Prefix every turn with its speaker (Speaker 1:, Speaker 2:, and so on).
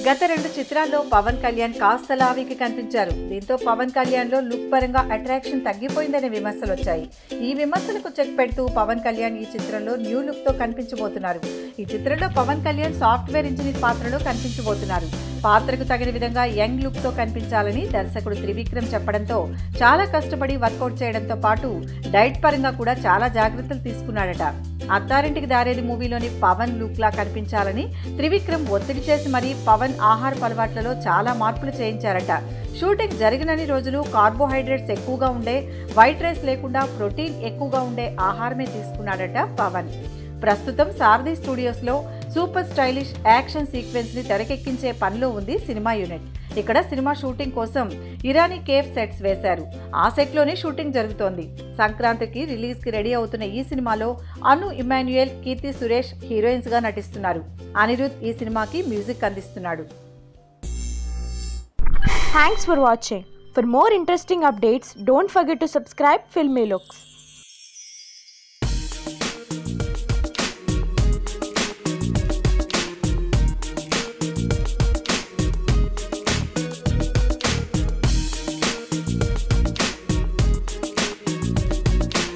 Speaker 1: గత రెండు చిత్రాల్లో పవన్ కళ్యాణ్ కాస్త లావికి కనిపించారు దీంతో పవన్ కళ్యాణ్ లో లుక్ పరంగా అట్రాక్షన్ తగ్గిపోయిందనే విమర్శలు వచ్చాయి ఈ విమర్శలకు చెక్ పెడుతూ పవన్ కళ్యాణ్ ఈ చిత్రంలో న్యూ లుక్ తో కనిపించబోతున్నారు ఈ చిత్రంలో పవన్ కళ్యాణ్ సాఫ్ట్వేర్ ఇంజనీర్ పాత్రలో కనిపించబోతున్నారు పాత్రకు తగిన విధంగా యంగ్ లుక్ తో కనిపించాలని దర్శకుడు త్రివిక్రమ్ చెప్పడంతో చాలా కష్టపడి వర్కౌట్ చేయడంతో పాటు డైట్ పరంగా కూడా చాలా జాగ్రత్తలు తీసుకున్నాడట అత్తారింటికి దారేది మూవీలోని పవన్ లుక్ లా కనిపించాలని త్రివిక్రమ్ ఒత్తిడి చేసి మరీ పవన్ ఆహార అలవాట్లలో చాలా మార్పులు చేయించారట షూటింగ్ జరిగినన్ని రోజులు కార్బోహైడ్రేట్స్ ఎక్కువగా ఉండే వైట్ రైస్ లేకుండా ప్రోటీన్ ఎక్కువగా ఉండే ఆహారమే తీసుకున్నాడట పవన్ ప్రస్తుతం సారథి స్టూడియోస్లో సూపర్ స్టైలిష్ యాక్షన్ సీక్వెన్స్ ని తెరకెక్కించే పనిలో ఉంది సినిమా యూనిట్ ఇక్కడ సినిమా షూటింగ్ కోసం ఇరానీ కేఫ్ సెట్స్ వేశారు ఆ సెట్లోనే షూటింగ్ జరుగుతోంది సంక్రాంతికి రిలీజ్ కి రెడీ అవుతున్న ఈ సినిమాలో అను ఇమాన్యుయల్ కీర్తి సురేష్ హీరోయిన్స్ గా నటిస్తున్నారు అనిరుద్ ఈ సినిమాకి మ్యూజిక్ అందిస్తున్నాడు
Speaker 2: Thanks for watching. For more interesting updates, don't forget to subscribe Filmy Looks.